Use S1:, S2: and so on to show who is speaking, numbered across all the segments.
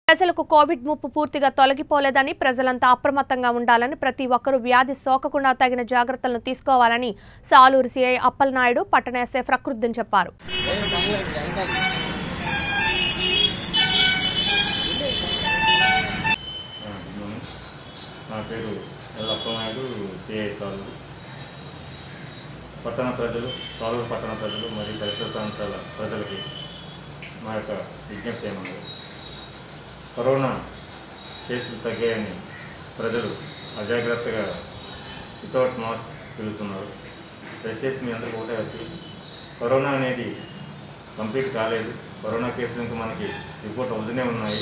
S1: ప్రజలకు కోవిడ్ ముప్పు పూర్తిగా తొలగిపోలేదని ప్రజలంతా అప్రమత్తంగా ఉండాలని ప్రతి ఒక్కరూ వ్యాధి సోకకుండా తగిన జాగ్రత్తలను తీసుకోవాలని సాలూరు సీఐ అప్పలనాయుడు పట్టణ ఎస్ఐ ప్రకృతిని చెప్పారు
S2: ఆ, గుడ్ మార్నింగ్ నా పేరు ఎల్లప్ప నాయుడు సిఐ సాలూరు పట్టణ ప్రజలు సాలూరు పట్టణ ప్రజలు మరియు పరిసర ప్రాంతాల ప్రజలకి మా యొక్క విజ్ఞప్తి ఏమన్నది కరోనా కేసులు తగ్గాయని ప్రజలు అజాగ్రత్తగా వితౌట్ మాస్క్ తిరుగుతున్నారు దయచేసి మీ అందరికీ ఒకటే వచ్చి కరోనా అనేది కంప్లీట్ కాలేదు కరోనా కేసులు ఇంకా మనకి రిపోర్ట్ అవుతూనే ఉన్నాయి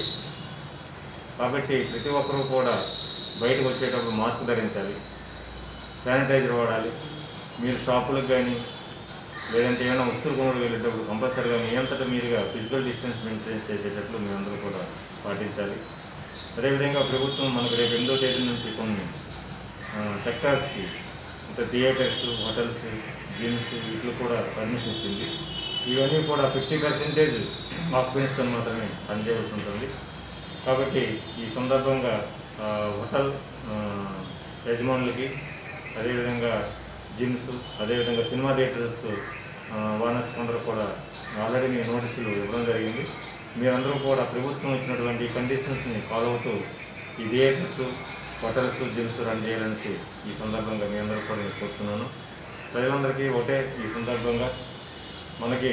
S2: కాబట్టి ప్రతి ఒక్కరూ కూడా బయటకు వచ్చేటప్పుడు మాస్క్ ధరించాలి శానిటైజర్ వాడాలి మీరు షాపులకు కానీ లేదంటే ఏమైనా వస్తువులు కొనుగోలు వెళ్ళేటప్పుడు కంపల్సరీగా మీ అంతటా మీరుగా ఫిజికల్ డిస్టెన్స్ మెయింటైన్ చేసేటట్లు మీ అందరూ కూడా పాటించాలి అదేవిధంగా ప్రభుత్వం మనకు రేపు ఎనిమిదో తేదీ నుంచి కొన్ని సెక్టార్స్కి అంటే థియేటర్స్ హోటల్స్ జిమ్స్ వీటికి కూడా పర్మిషన్ ఇచ్చింది ఇవన్నీ కూడా ఫిఫ్టీ పర్సెంటేజ్ ఆక్యుపెన్స్తో మాత్రమే పనిచేయాల్సి ఉంటుంది కాబట్టి ఈ సందర్భంగా ఆ, హోటల్ ఆ, యజమానులకి అదేవిధంగా జిమ్స్ అదేవిధంగా సినిమా థియేటర్స్ ఓనర్స్ అందరూ కూడా ఆల్రెడీ మీ నోటీసులు ఇవ్వడం జరిగింది మీరందరూ కూడా ప్రభుత్వం ఇచ్చినటువంటి కండిషన్స్ని ఫాలో అవుతూ ఈ థియేటర్స్ హోటల్స్ జిమ్స్ రన్ చేయాలనేసి ఈ సందర్భంగా మీ అందరూ కూడా నేను కోరుతున్నాను ప్రజలందరికీ ఒకటే ఈ సందర్భంగా మనకి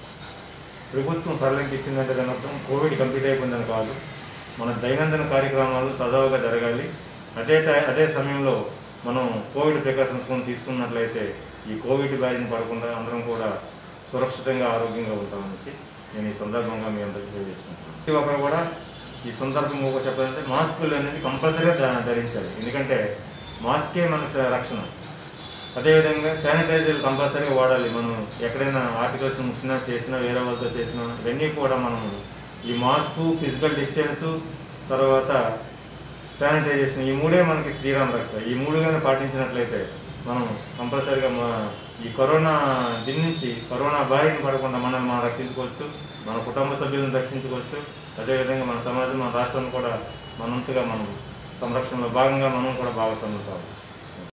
S2: ప్రభుత్వం సరళంకి ఇచ్చిందంటే దాని అర్థం కోవిడ్ కంప్లీట్ అయిపోయిందని కాదు మన దైనందిన కార్యక్రమాలు సజావుగా జరగాలి అదే టై అదే సమయంలో మనం కోవిడ్ ప్రికాషన్స్ కొన్ని తీసుకున్నట్లయితే ఈ కోవిడ్ బారిన పడకుండా అందరం కూడా సురక్షితంగా ఆరోగ్యంగా ఉంటామనేసి నేను ఈ సందర్భంగా మీ అందరికీ తెలియజేసుకుంటున్నాను ప్రతి ఒక్కరు కూడా ఈ సందర్భంగా ఒక చెప్పాలంటే మాస్కులు అనేది కంపల్సరీగా ధ- ధరించాలి ఎందుకంటే మాస్కే మనకు రక్షణ అదేవిధంగా శానిటైజర్ కంపల్సరీగా వాడాలి మనం ఎక్కడైనా ఆర్టికల్స్ ముట్టినా చేసినా వేరే వాళ్ళతో చేసినా ఇవన్నీ కూడా మనము ఈ మాస్కు ఫిజికల్ డిస్టెన్స్ తర్వాత శానిటైజేషన్ ఈ మూడే మనకి శ్రీరామ రక్ష ఈ మూడు కానీ పాటించినట్లయితే మనం కంపల్సరీగా మా ఈ కరోనా దీని నుంచి కరోనా బారిన పడకుండా మనం మనం రక్షించుకోవచ్చు మన కుటుంబ సభ్యులను రక్షించుకోవచ్చు అదేవిధంగా మన సమాజం మన రాష్ట్రాన్ని కూడా మనంతగా మనం సంరక్షణలో భాగంగా మనం కూడా భాగస్వాములు కావచ్చు